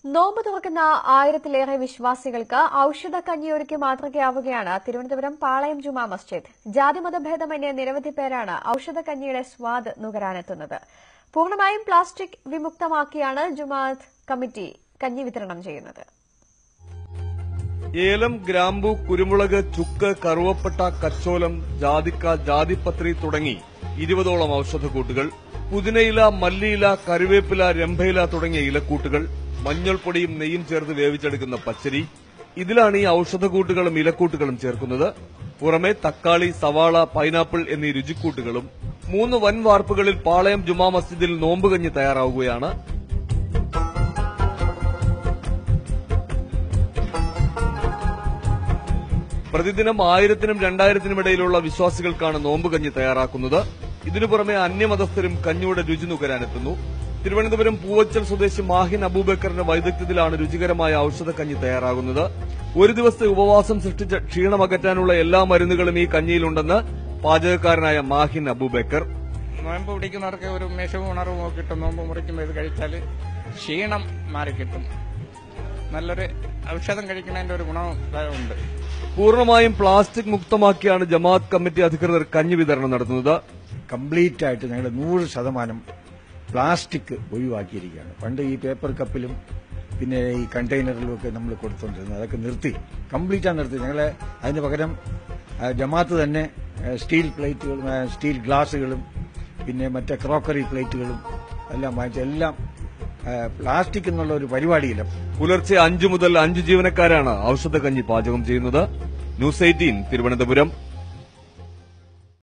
നോമ്പ് തുറക്കുന്ന ആയിരത്തിലേറെ വിശ്വാസികൾക്ക് ഔഷധ കഞ്ഞിയൊരുക്കി മാതൃകയാവുകയാണ് തിരുവനന്തപുരം പാളയം ജുമാ മസ്ജിദ് ജാതിമതഭേദമന്യേ നിരവധി പേരാണ് ഔഷധ കഞ്ഞിയുടെ സ്വാദ് നുകരാനെത്തുന്നത് പൂർണ്ണമായും പ്ലാസ്റ്റിക് വിമുക്തമാക്കിയാണ് ജുമാഅത്ത് കമ്മിറ്റി കഞ്ഞി വിതരണം ചെയ്യുന്നത് ഏലം ഗ്രാമ്പു കുരുമുളക് ചുക്ക് കറുവപ്പട്ട കച്ചോലം ജാതിക്ക ജാതിപത്രി തുടങ്ങി ഇരുപതോളം ഔഷധക്കൂട്ടുകൾ പുതിനയില മല്ലിയില കരുവേപ്പില രംഭയില തുടങ്ങിയ ഇലക്കൂട്ടുകൾ മഞ്ഞൾപ്പൊടിയും നെയ്യും ചേർത്ത് വേവിച്ചെടുക്കുന്ന പച്ചരി ഇതിലാണ് ഈ ഔഷധക്കൂട്ടുകളും ഇലക്കൂട്ടുകളും ചേർക്കുന്നത് പുറമെ തക്കാളി സവാള പൈനാപ്പിൾ എന്നീ രുചിക്കൂട്ടുകളും മൂന്ന് വൻ വാർപ്പുകളിൽ പാളയം ജുമാ മസ്ജിദിൽ നോമ്പുകഞ്ഞി തയ്യാറാവുകയാണ് പ്രതിദിനം ആയിരത്തിനും രണ്ടായിരത്തിനും ഇടയിലുള്ള വിശ്വാസികൾക്കാണ് നോമ്പുകഞ്ഞി തയ്യാറാക്കുന്നത് ഇതിനു പുറമെ അന്യമതസ്ഥരും കഞ്ഞിയുടെ രുചി നുകരാനെത്തുന്നു തിരുവനന്തപുരം പൂവച്ചൽ സ്വദേശി മാഹിൻ അബൂബക്കറിന്റെ വൈദഗ്ധ്യത്തിലാണ് രുചികരമായ ഔഷധക്കഞ്ഞി തയ്യാറാകുന്നത് ഒരു ദിവസത്തെ ഉപവാസം സൃഷ്ടിച്ച ക്ഷീണമകറ്റാനുള്ള എല്ലാ മരുന്നുകളും ഈ കഞ്ഞിയിലുണ്ടെന്ന് പാചകക്കാരനായ മാഹിൻ അബൂബക്കർ നോയമ്പ് പിടിക്കുന്നവർക്ക് ഒരു ഉന്മേഷവും ഉണർവും ഒക്കെ കിട്ടും നോമ്പ് മുറിക്കുമ്പോൾ ഇത് കഴിച്ചാൽ ക്ഷീണം മാറിക്കിട്ടും നല്ലൊരു ഔഷധം കഴിക്കുന്നതിന്റെ ഒരു ഗുണവും ഉണ്ട് പൂർണ്ണമായും പ്ലാസ്റ്റിക് മുക്തമാക്കിയാണ് ജമാഅത്ത് കമ്മിറ്റി അധികൃതർ കഞ്ഞി വിതരണം നടത്തുന്നത് കംപ്ലീറ്റ് ആയിട്ട് ഞങ്ങൾ നൂറ് ശതമാനം പ്ലാസ്റ്റിക് ഒഴിവാക്കിയിരിക്കുകയാണ് പണ്ട് ഈ പേപ്പർ കപ്പിലും പിന്നെ ഈ കണ്ടെയ്നറിലും ഒക്കെ നമ്മൾ കൊടുത്തോണ്ടിരുന്നത് അതൊക്കെ നിർത്തി കംപ്ലീറ്റാണ് നിർത്തി ഞങ്ങളെ അതിന് പകരം ആ, ജമാഅത്ത് തന്നെ ആ, സ്റ്റീൽ പ്ലേറ്റുകളും ആ, സ്റ്റീൽ ഗ്ലാസുകളും പിന്നെ മറ്റേ ക്രോക്കറി പ്ലേറ്റുകളും എല്ലാം വാങ്ങിച്ച് എല്ലാം ആ, പ്ലാസ്റ്റിക് എന്നുള്ള ഒരു പരിപാടിയില്ല പുലർച്ചെ അഞ്ചു മുതൽ അഞ്ച് ജീവനക്കാരാണ് ഔഷധക്കഞ്ഞി പാചകം ചെയ്യുന്നത് ന്യൂസ് എയ്റ്റീൻ തിരുവനന്തപുരം